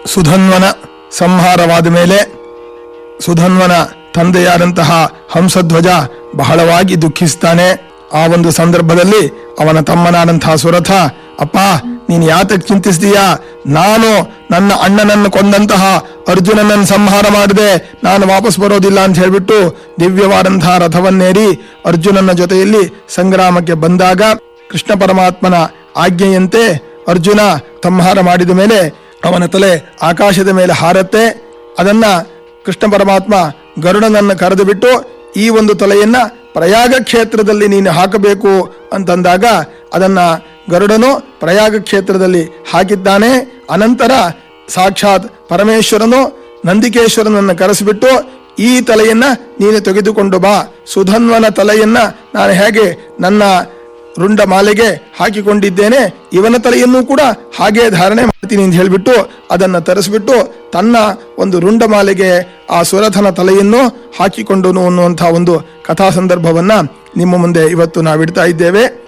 ಸುಧನ್ವನ ಸಂಹಾರವಾದ ಮೇಲೆ ಸುಧನ್ವನ ತಂದೆಯಾದಂತಹ ಹಂಸಧ್ವಜ ಬಹಳವಾಗಿ ದುಃಖಿಸ್ತಾನೆ ಆ ಒಂದು ಸಂದರ್ಭದಲ್ಲಿ ಅವನ ತಮ್ಮನಾದಂತಹ ಸುರಥ ಅಪ್ಪ ನೀನು ಯಾತಕ್ಕೆ ಚಿಂತಿಸ್ತೀಯಾ ನಾನು ನನ್ನ ಅಣ್ಣನನ್ನು ಕೊಂದಂತಹ ಅರ್ಜುನನನ್ನು ಸಂಹಾರ ಮಾಡಿದೆ ನಾನು ವಾಪಸ್ ಬರೋದಿಲ್ಲ ಅಂತ ಹೇಳ್ಬಿಟ್ಟು ದಿವ್ಯವಾದಂತಹ ರಥವನ್ನೇರಿ ಅರ್ಜುನನ ಜೊತೆಯಲ್ಲಿ ಸಂಗ್ರಾಮಕ್ಕೆ ಬಂದಾಗ ಕೃಷ್ಣ ಪರಮಾತ್ಮನ ಆಜ್ಞೆಯಂತೆ ಅರ್ಜುನ ಸಂಹಾರ ಮಾಡಿದ ಮೇಲೆ ಅವನ ತಲೆ ಆಕಾಶದ ಮೇಲೆ ಹಾರತ್ತೆ ಅದನ್ನ ಕೃಷ್ಣ ಪರಮಾತ್ಮ ಗರುಡನನ್ನು ಕರೆದು ಬಿಟ್ಟು ಈ ಒಂದು ತಲೆಯನ್ನ ಪ್ರಯಾಗ ಕ್ಷೇತ್ರದಲ್ಲಿ ನೀನು ಹಾಕಬೇಕು ಅಂತಂದಾಗ ಅದನ್ನ ಗರುಡನು ಪ್ರಯಾಗ ಕ್ಷೇತ್ರದಲ್ಲಿ ಹಾಕಿದ್ದಾನೆ ಅನಂತರ ಸಾಕ್ಷಾತ್ ಪರಮೇಶ್ವರನು ನಂದಿಕೇಶ್ವರನನ್ನು ಕರೆಸಿಬಿಟ್ಟು ಈ ತಲೆಯನ್ನ ನೀನು ತೆಗೆದುಕೊಂಡು ಬಾ ಸುಧನ್ವನ ತಲೆಯನ್ನ ನಾನು ಹೇಗೆ ನನ್ನ ರುಂಡ ಮಾಲೆಗೆ ಹಾಕಿಕೊಂಡಿದ್ದೇನೆ ಇವನ ತಲೆಯನ್ನು ಕೂಡ ಹಾಗೆ ಧಾರಣೆ ಮಾಡ್ತೀನಿ ಅಂತ ಹೇಳಿಬಿಟ್ಟು ಅದನ್ನು ತರಿಸ್ಬಿಟ್ಟು ತನ್ನ ಒಂದು ರುಂಡ ಮಾಲೆಗೆ ಆ ಸುರಥನ ತಲೆಯನ್ನು ಹಾಕಿಕೊಂಡನು ಅನ್ನುವಂತಹ ಒಂದು ಕಥಾ ಸಂದರ್ಭವನ್ನ ನಿಮ್ಮ ಮುಂದೆ ಇವತ್ತು ನಾವಿಡ್ತಾ ಇದ್ದೇವೆ